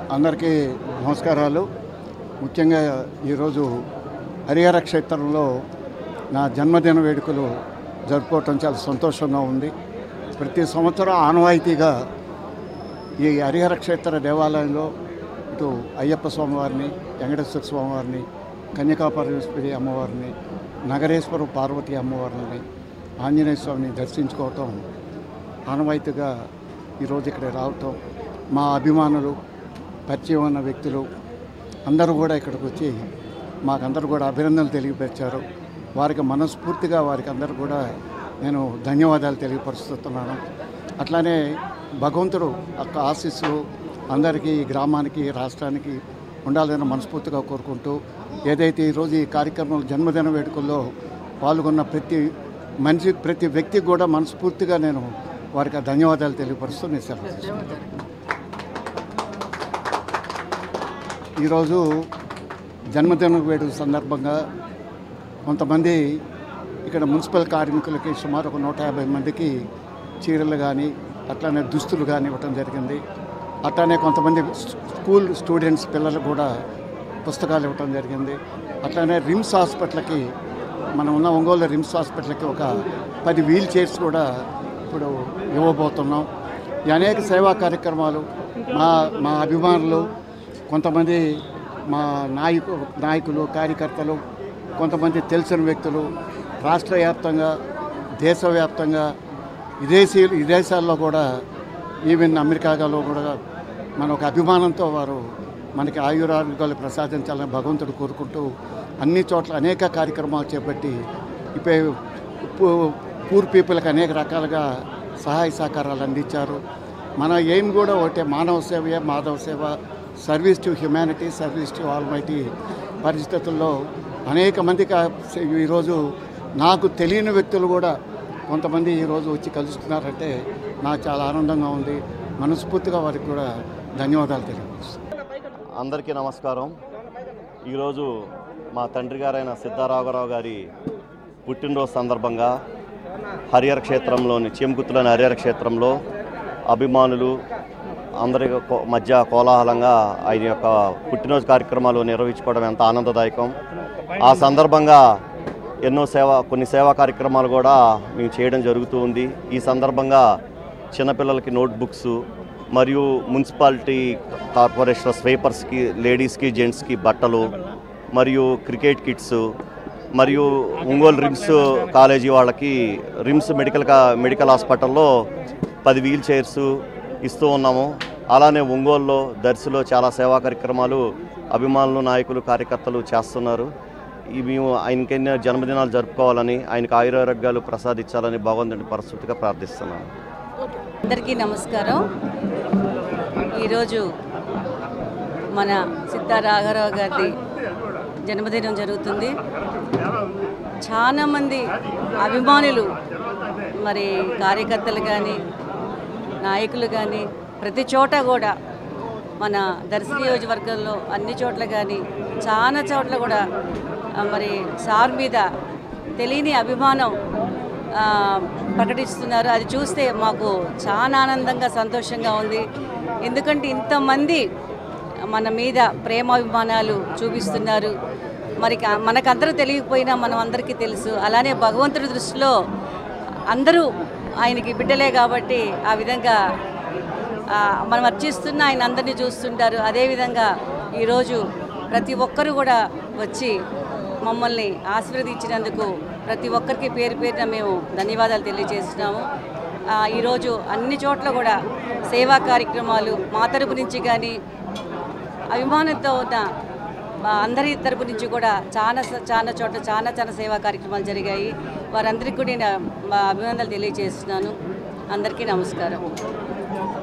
అందరికీ నమస్కారాలు ముఖ్యంగా ఈరోజు హరిహర క్షేత్రంలో నా జన్మదిన వేడుకలు జరుపుకోవటం చాలా సంతోషంగా ఉంది ప్రతి సంవత్సరం ఆనవాయితీగా ఈ హరిహర క్షేత్ర దేవాలయంలో ఇటు అయ్యప్ప స్వామివారిని వెంకటేశ్వర స్వామివారిని కన్యకాపరమేశ్వరి అమ్మవారిని నగరేశ్వర పార్వతి అమ్మవారిని ఆంజనేయ స్వామిని దర్శించుకోవటం ఆనవాయితీగా ఈరోజు ఇక్కడ రావటం మా అభిమానులు పరిచయం ఉన్న వ్యక్తులు అందరూ కూడా ఇక్కడికి వచ్చి మాకందరూ కూడా అభినందనలు తెలియపరిచారు వారికి మనస్ఫూర్తిగా వారికి అందరూ కూడా నేను ధన్యవాదాలు తెలియపరుస్తున్నాను అట్లానే భగవంతుడు యొక్క ఆశీస్సులు అందరికీ ఈ గ్రామానికి రాష్ట్రానికి ఉండాలని మనస్ఫూర్తిగా కోరుకుంటూ ఏదైతే ఈరోజు ఈ కార్యక్రమం జన్మదిన వేడుకల్లో పాల్గొన్న ప్రతి మనిషి ప్రతి వ్యక్తికి కూడా మనస్ఫూర్తిగా నేను వారికి ఆ ధన్యవాదాలు తెలియపరుస్తూ నేను సెలవు తీసుకుంటాను. ఈరోజు జన్మదిన వేడుక సందర్భంగా కొంతమంది ఇక్కడ మున్సిపల్ కార్మికులకి సుమారు ఒక నూట యాభై మందికి చీరలు కానీ అట్లానే దుస్తులు కానీ ఇవ్వటం జరిగింది అట్లానే కొంతమంది స్కూల్ స్టూడెంట్స్ పిల్లలకు కూడా పుస్తకాలు ఇవ్వటం జరిగింది అట్లానే రిమ్స్ హాస్పిటల్కి మనం ఉన్న ఒంగోలు రిమ్స్ హాస్పిటల్కి ఒక పది వీల్ చైర్స్ కూడా ఇప్పుడు ఇవ్వబోతున్నాం ఈ అనేక సేవా కార్యక్రమాలు మా మా అభిమానులు కొంతమంది మా నాయకు నాయకులు కార్యకర్తలు కొంతమంది తెలిసిన వ్యక్తులు రాష్ట్ర వ్యాప్తంగా దేశవ్యాప్తంగా విదేశీ విదేశాల్లో కూడా ఈవెన్ అమెరికాలో కూడా మన ఒక అభిమానంతో వారు మనకి ఆయురారోగ్యాలు ప్రసాదించాలని భగవంతుడు కోరుకుంటూ అన్ని చోట్ల అనేక కార్యక్రమాలు చేపట్టి ఇప్పుడు పూర్ పీపుల్కి అనేక రకాలుగా సహాయ సహకారాలు అందించారు మన ఎయిమ్ కూడా ఒకటే మానవ సేవ మాధవ సేవ service to humanity service to almighty పరిస్థితుల్లో అనేక మందికి ఆ సే- ఈరోజు నాకు తెలియని వ్యక్తులు కూడా కొంతమంది ఈరోజు వచ్చి కలుస్తున్నారంటే నాకు చాలా ఆనందంగా ఉంది మనస్ఫూర్తిగా వారికి కూడా ధన్యవాదాలు తెలియజేస్తాను అందరికీ నమస్కారం ఈరోజు మా తండ్రి గారైన సిద్ధారాఘవరావు గారి పుట్టినరోజు సందర్భంగా హరిహర క్షేత్రంలోని చీమకుత్తులోని హరిహర క్షేత్రంలో అభిమానులు అందరి కో- మధ్య కోలాహలంగా ఆయన యొక్క పుట్టినరోజు కార్యక్రమాలు నిర్వహించుకోవడం ఎంత ఆనందదాయకం ఆ సందర్భంగా ఎన్నో సేవా కొన్ని సేవా కార్యక్రమాలు కూడా మేము చేయడం జరుగుతూ ఉంది ఈ సందర్భంగా చిన్నపిల్లలకి నోట్బుక్స్ మరియు మున్సిపాలిటీ కార్పొరేషన్ స్వీపర్స్కి లేడీస్కి జెంట్స్కి బట్టలు మరియు క్రికెట్ కిట్స్ మరియు ఒంగోలు రిమ్స్ కాలేజీ వాళ్ళకి రిమ్స్ మెడికల్ కా మెడికల్ హాస్పిటల్లో పది వీల్ చైర్స్ ఇస్తూ ఉన్నాము అలానే ఒంగోలులో దర్శిలో చాలా సేవా కార్యక్రమాలు అభిమానులు నాయకులు కార్యకర్తలు చేస్తున్నారు ఈ మేము ఆయనకెన్నో జన్మదినాలు జరుపుకోవాలని ఆయనకు ఆయురారోగ్యాలు ప్రసాదించాలని భగవంతుని పరిస్థితిగా ప్రార్థిస్తున్నాను అందరికీ నమస్కారం ఈరోజు మన సిద్ధారాఘరావు గారి జన్మదినం జరుగుతుంది చాలామంది అభిమానులు మరి కార్యకర్తలు కానీ నాయకులు కానీ ప్రతి చోట కూడా మన దర్శి నియోజకవర్గంలో అన్ని చోట్ల కానీ చాలా చోట్ల కూడా ఆ, మరి సార్ మీద తెలియని అభిమానం ఆ, ప్రకటిస్తున్నారు అది చూస్తే మాకు చాలా ఆనందంగా సంతోషంగా ఉంది ఎందుకంటే ఇంతమంది మన మీద ప్రేమాభిమానాలు చూపిస్తున్నారు మరి కా- మనకందరూ తెలియకపోయినా మనం అందరికీ తెలుసు అలానే భగవంతుడి దృష్టిలో అందరూ ఆయనకి బిడ్డలే కాబట్టి ఆ విధంగా ఆ, మనం అర్చిస్తున్న ఆయన అందరినీ చూస్తుంటారు అదేవిధంగా ఈరోజు ప్రతి ఒక్కరు కూడా వచ్చి మమ్మల్ని ఆశీర్వదించినందుకు ప్రతి ఒక్కరికి పేరు పేరున మేము ధన్యవాదాలు తెలియజేస్తున్నాము ఆ, ఈరోజు అన్ని చోట్ల కూడా సేవా కార్యక్రమాలు మా తరపు నుంచి కానీ అభిమానంతో ఉన్న మా అందరి తరపు నుంచి కూడా చాలా స- చాలా చోట్ల చాలా చాలా సేవా కార్యక్రమాలు జరిగాయి వారందరికీ కూడా నేను మా అభినందనలు తెలియజేస్తున్నాను అందరికీ నమస్కారం